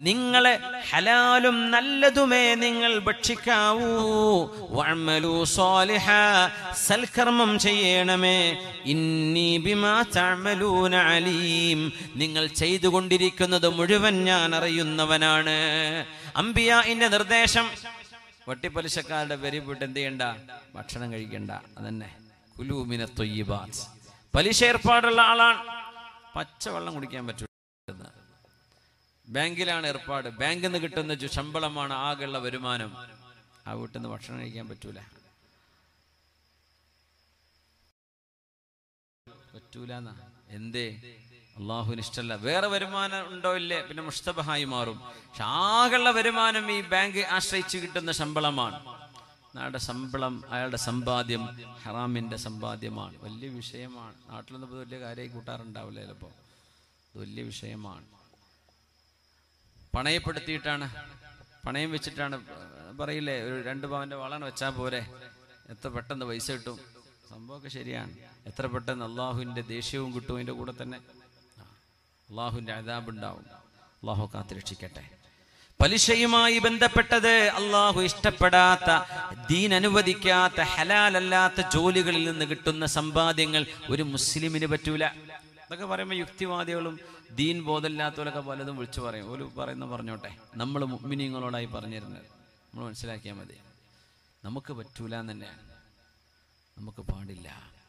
നിങ്ങളെ ഹലാലും നല്ലതുമേ നിങ്ങൾ ഭക്ഷിക്കാവൂ വഅമലൂ സ്വാലിഹ സൽക്കർമ്മം ചെയ്യണമേ ഇന്നി ബിമാ തഅമലൂന അലീം നിങ്ങൾ ചെയ്തുകൊണ്ടിരിക്കുന്നത് മുഴുവൻ ഞാൻ അറിയുന്നവനാണ് അംബിയാഇന്റെ നിർദ്ദേശം വട്ടിപ്പലിശക്കാരുടെ പേര് പോയിട്ട് എന്ത് ചെയ്യണ്ട ഭക്ഷണം കഴിക്കണ്ട അതന്നെ കുലൂമിന തൊയ്യബാത്ത് പലിശ ഏർപ്പാടുള്ള ആളാണ് പച്ചവെള്ളം കുടിക്കാൻ പറ്റും ബാങ്കിലാണ് ഏർപ്പാട് ബാങ്കിൽ നിന്ന് കിട്ടുന്ന ജു- ശമ്പളമാണ് ആകെയുള്ള വരുമാനം ആ വീട്ടിൽ നിന്ന് ഭക്ഷണം കഴിക്കാൻ പറ്റൂല പറ്റൂല എന്തേ അള്ളാഹുവിന് ഇഷ്ടമല്ല വേറെ വരുമാനം ഉണ്ടോ ഇല്ലേ പിന്നെ മുസ്തബഹായി മാറും പക്ഷെ ആകെയുള്ള വരുമാനം ഈ ബാങ്ക് ആശ്രയിച്ച് കിട്ടുന്ന ശമ്പളമാണ് നാടെ ശമ്പളം അയാളുടെ സമ്പാദ്യം ഹറാമിന്റെ സമ്പാദ്യമാണ് വലിയ വിഷയമാണ് നാട്ടിലൊന്നും ഇപ്പൊ വലിയ കാര്യമായി കൂട്ടാറുണ്ടാവില്ല ചിലപ്പോൾ ഇത് വലിയ വിഷയമാണ് പണയപ്പെടുത്തിയിട്ടാണ് പണയം വെച്ചിട്ടാണ് പറയില്ലേ ഒരു രണ്ട് പവന്റെ വളണ് വെച്ചാൽ പോരെ എത്ര പെട്ടെന്ന് പൈസ കിട്ടും സംഭവമൊക്കെ ശരിയാണ് എത്ര പെട്ടെന്ന് അള്ളാഹുവിൻ്റെ ദേഷ്യവും കിട്ടും അതിൻ്റെ കൂടെ തന്നെ അള്ളാഹുവിൻ്റെ അതാബ് ഉണ്ടാവും അള്ളാഹു കാത്തിരക്ഷിക്കട്ടെ പലിശയുമായി ബന്ധപ്പെട്ടത് അള്ളാഹു ഇഷ്ടപ്പെടാത്ത ദീൻ അനുവദിക്കാത്ത ഹലാലല്ലാത്ത ജോലികളിൽ നിന്ന് കിട്ടുന്ന സമ്പാദ്യങ്ങൾ ഒരു മുസ്ലിമിന് പറ്റൂല ഇതൊക്കെ പറയുമ്പോൾ യുക്തിവാദികളും ദീൻ ബോധമില്ലാത്തവരൊക്കെ പലതും വിളിച്ചു പറയും ഒരു പറയുന്ന പറഞ്ഞോട്ടെ നമ്മൾ മുഗ്മിനിങ്ങളോടായി പറഞ്ഞിരുന്നത് നമ്മൾ മനസ്സിലാക്കിയാൽ മതി നമുക്ക് പറ്റൂല എന്ന് തന്നെയാണ് നമുക്ക് പാടില്ല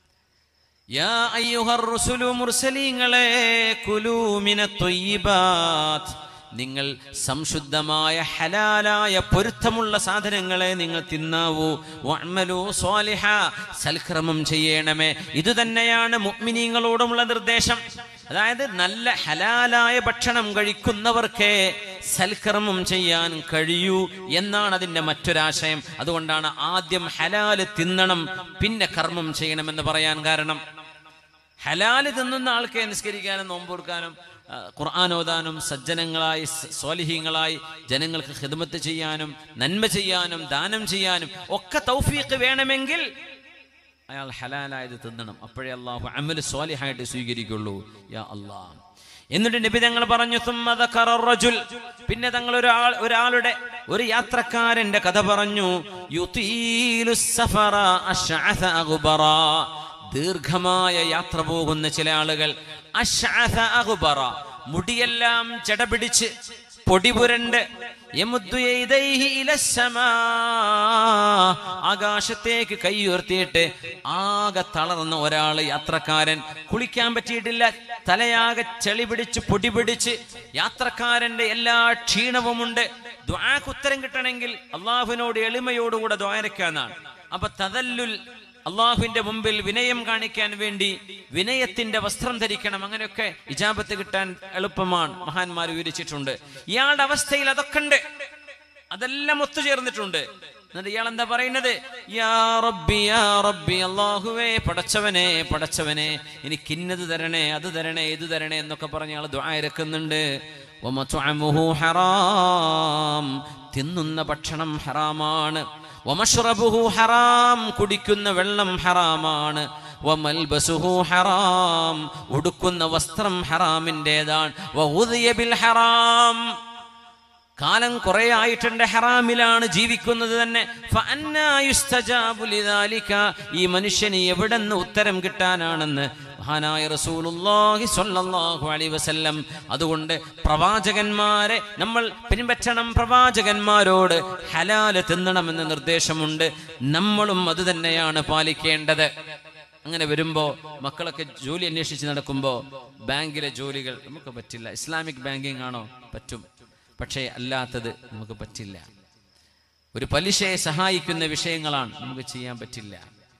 യാ അയ്യുഹർ റുസുലു മുർസലീങ്ങളെ കുലൂ മിനത് ത്വയ്യിബാത്ത് നിങ്ങൾ സംശുദ്ധമായ ഹലാലായ പൊരുത്തമുള്ള സാധനങ്ങളെ നിങ്ങൾ തിന്നാവൂ വഅ്മലൂ സ്വാലിഹ സൽക്രമം ചെയ്യണമേ ഇതുതന്നെയാണ് മുഅ്മിനീങ്ങളോടുമുള്ള നിർദ്ദേശം അതായത് നല്ല ഹലാലായ ഭക്ഷണം കഴിക്കുന്നവർക്കേ സൽക്കർമ്മം ചെയ്യാൻ കഴിയൂ എന്നാണ് അതിൻ്റെ മറ്റൊരാശയം അതുകൊണ്ടാണ് ആദ്യം ഹലാല് തിന്നണം പിന്നെ കർമ്മം ചെയ്യണമെന്ന് പറയാൻ കാരണം ഹലാല് തിന്നുന്ന ആൾക്ക് നിസ്കരിക്കാനും നോമ്പൊടുക്കാനും ആ, ഖുർആൻ ഓതാനും സജ്ജനങ്ങളായി സ- സ്വാലിഹീങ്ങളായി ജനങ്ങൾക്ക് ഹിദ്മത്ത് ചെയ്യാനും നന്മ ചെയ്യാനും ദാനം ചെയ്യാനും ഒക്കെ തൗഫീഖ് വേണമെങ്കിൽ അയാൾ ഹലാലായത് തിന്നണം അപ്പോഴേ അള്ളാഹു അമൽ സ്വാലിഹായിട്ട് സ്വീകരിക്കുള്ളൂ യാ അള്ളാഹ് എന്നിട്ട് നബി തങ്ങൾ പറഞ്ഞു "സുമ്മ ദക്കറ റജുൽ." പിന്നെ തങ്ങൾ ഒരാൾ ഒരാളുടെ ഒരു യാത്രക്കാരന്റെ കഥ പറഞ്ഞു യുതീലു സഫറ അശ്അഥ അഗ്ബറ. ദീർഘമായ യാത്ര പോകുന്ന ചില ആളുകൾ അശ്അഥ അഗ്ബറ. മുടിയെല്ലാം ജടപിടിച്ച് പൊടി പുരണ്ട് യമുദ്ദു യദൈഹി ഇലസ്സമാ. ആകാശത്തേക്ക് കൈ ഉയർത്തിയിട്ട് ആകെ തളർന്ന ഒരാള് യാത്രക്കാരൻ കുളിക്കാൻ പറ്റിയിട്ടില്ല തലയാകെ ചെളി പിടിച്ച് പൊടി പിടിച്ച് യാത്രക്കാരന്റെ എല്ലാ ക്ഷീണവുമുണ്ട് ദ്വാക്ക് ഉത്തരം കിട്ടണമെങ്കിൽ അള്ളാഹുവിനോട് എളിമയോടുകൂടെ ദ്വാരക്കാന്നാണ് അപ്പൊ തതല്ലുൽ അള്ളാഹുവിന്റെ മുമ്പിൽ വിനയം കാണിക്കാൻ വേണ്ടി വിനയത്തിന്റെ വസ്ത്രം ധരിക്കണം അങ്ങനെയൊക്കെ ഇജാബത്ത് കിട്ടാൻ എളുപ്പമാണ് മഹാന്മാർ വിവരിച്ചിട്ടുണ്ട് ഇയാളുടെ അവസ്ഥയിൽ അതൊക്കെ ഉണ്ട് അതെല്ലാം ഒത്തുചേർന്നിട്ടുണ്ട് എന്നിട്ട് ഇയാൾ എന്താ പറയുന്നത് യാ റബ്ബി യാ റബ്ബി അള്ളാഹുവേ പടച്ചവനെ പടച്ചവനെ എനിക്ക് ഇന്നത് തരണേ അത് തരണേ ഇത് തരണേ എന്നൊക്കെ പറഞ്ഞ് ഇയാൾ ദ്വാരക്കുന്നുണ്ട് വമത്വഅമുഹു ഹറാം തിന്നുന്ന ഭക്ഷണം ഹറാമാണ് വമഷ്റബുഹു ഹറാം കുടിക്കുന്ന വെള്ളം ഹറാമാണ് വമൽബസുഹു ഹറാം ഉടുക്കുന്ന വസ്ത്രം ഹറാമിൻ്റെതാണ് വഉദിയ ബിൽ ഹറാം കാലം കുറെ ആയിട്ടുണ്ട് ഹറാമിലാണ് ജീവിക്കുന്നത് തന്നെ ഫഅന്നാ യുസ്തജാബു ലിദാലിക. ഈ മനുഷ്യന് എവിടെ നിന്ന് ഉത്തരം കിട്ടാനാണെന്ന് മഹാനായ റസൂലുള്ളാഹി സ്വല്ലല്ലാഹു അലൈഹി വസല്ലം അതുകൊണ്ട് പ്രവാചകന്മാരെ നമ്മൾ പിൻപറ്റണം പ്രവാചകന്മാരോട് ഹലാല് തിന്നണമെന്ന് നിർദ്ദേശമുണ്ട് നമ്മളും അത് തന്നെയാണ് പാലിക്കേണ്ടത് അങ്ങനെ വരുമ്പോൾ മക്കളൊക്കെ ജോലി അന്വേഷിച്ച് നടക്കുമ്പോൾ ബാങ്കിലെ ജോലികൾ നമുക്ക് പറ്റില്ല ഇസ്ലാമിക് ബാങ്കിങ് ആണോ പറ്റും പക്ഷേ അല്ലാത്തത് നമുക്ക് പറ്റില്ല ഒരു പലിശയെ സഹായിക്കുന്ന വിഷയങ്ങളാണ് നമുക്ക് ചെയ്യാൻ പറ്റില്ല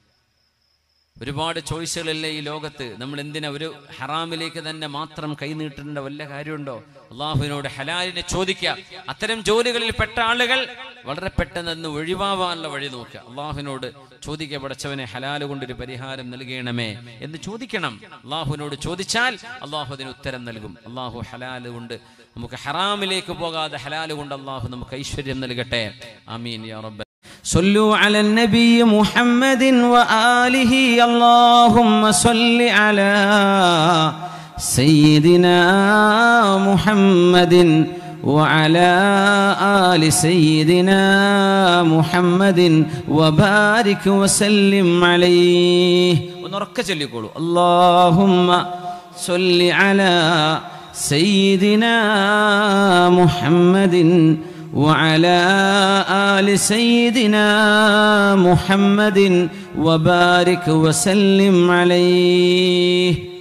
ഒരുപാട് ചോയ്സുകളല്ലേ ഈ ലോകത്ത് നമ്മൾ എന്തിനാ ഒരു ഹറാമിലേക്ക് തന്നെ മാത്രം കൈനീട്ടേണ്ട വല്ല കാര്യമുണ്ടോ അള്ളാഹുവിനോട് ഹലാലിനെ ചോദിക്കുക അത്തരം ജോലികളിൽ പെട്ട ആളുകൾ വളരെ പെട്ടെന്ന് അന്ന് ഒഴിവാവാനുള്ള വഴി നോക്കുക അള്ളാഹുവിനോട് ചോദിക്കുക പടച്ചവനെ ഹലാല് കൊണ്ടൊരു പരിഹാരം നൽകണമേ എന്ന് ചോദിക്കണം അള്ളാഹുവിനോട് ചോദിച്ചാൽ അള്ളാഹു അതിന് ഉത്തരം നൽകും അള്ളാഹു ഹലാല് കൊണ്ട് നമുക്ക് ഹറാമിലേക്ക് പോകാതെ ഹലാല് കൊണ്ട് അള്ളാഹു നമുക്ക് ഐശ്വര്യം നൽകട്ടെ ആമീൻ യാ റബ്ബ صلوا على النبي محمد وآله اللهم صل على سيدنا محمد وعلى آل سيدنا محمد وبارك وسلم عليه ഒന്നുറക്കെ ചൊല്ലിക്കോളൂ اللهم صل على سيدنا محمد وعلى آل سيدنا محمد وبارك وسلم عليه